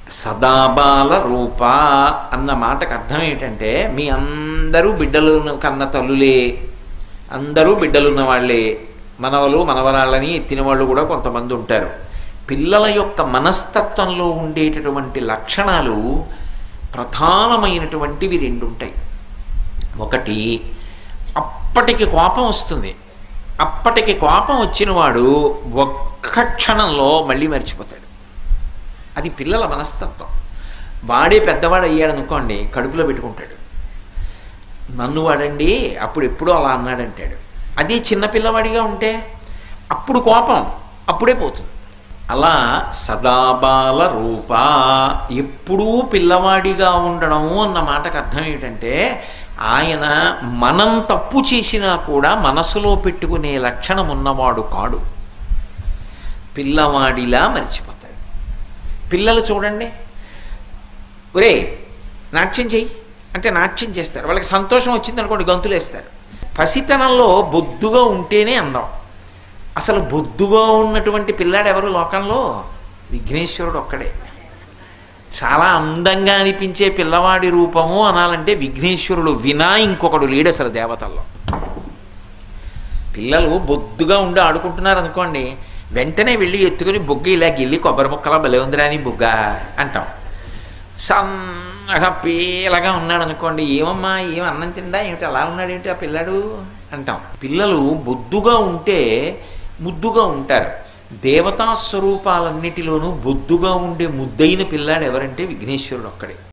సదాబాల రూప అన్న మాటకు అర్థం ఏంటంటే మీ అందరూ బిడ్డలు కన్న తల్లులే అందరూ బిడ్డలున్న వాళ్ళే మనవలు మనవరాళ్ళని ఎత్తిన వాళ్ళు కూడా కొంతమంది ఉంటారు పిల్లల యొక్క మనస్తత్వంలో ఉండేటటువంటి లక్షణాలు ప్రధానమైనటువంటివి రెండు ఉంటాయి ఒకటి అప్పటికి కోపం వస్తుంది అప్పటికి కోపం వచ్చిన వాడు ఒక్క క్షణంలో మళ్ళీ మర్చిపోతాడు అది పిల్లల మనస్తత్వం వాడే పెద్దవాడు అయ్యాడు అనుకోండి కడుపులో పెట్టుకుంటాడు నన్ను వాడండి అప్పుడు ఎప్పుడూ అలా అన్నాడంటాడు అదే చిన్న పిల్లవాడిగా ఉంటే అప్పుడు కోపం అప్పుడే పోతుంది అలా సదాబాల రూప ఎప్పుడూ పిల్లవాడిగా ఉండడము అన్న మాటకు అర్థం ఏంటంటే ఆయన మనం తప్పు చేసినా కూడా మనసులో పెట్టుకునే లక్షణం ఉన్నవాడు కాడు పిల్లవాడిలా మర్చిపోతాడు పిల్లలు చూడండి ఒరే నాట్యం చెయ్యి అంటే నాట్యం చేస్తారు వాళ్ళకి సంతోషం వచ్చింది అనుకోండి గంతులు వేస్తారు పసితనంలో బొద్దుగా ఉంటేనే అందం అసలు బొద్దుగా ఉన్నటువంటి పిల్లాడు ఎవరు లోకంలో విఘ్నేశ్వరుడు ఒక్కడే చాలా అందంగా అనిపించే పిల్లవాడి రూపము అనాలంటే విఘ్నేశ్వరుడు వినా ఇంకొకడు లేడు అసలు దేవతల్లో పిల్లలు బొద్దుగా ఉండి ఆడుకుంటున్నారు అనుకోండి వెంటనే వెళ్ళి ఎత్తుకుని బొగ్గ ఇలా గిల్లి కొబ్బరి ముక్కలా భలే ఉందిరా అని బొగ్గ అంటాం సన్నగా పీలగా ఉన్నాడు అనుకోండి ఏమమ్మా ఏం అన్నం తిండా ఏమిటి అలా ఉన్నాడు ఏమిటి ఆ పిల్లాడు అంటాం పిల్లలు బొద్దుగా ఉంటే ముద్దుగా ఉంటారు దేవతా స్వరూపాలన్నిటిలోనూ బొద్దుగా ఉండే ముద్దైన పిల్లాడు ఎవరంటే విఘ్నేశ్వరుడు ఒక్కడే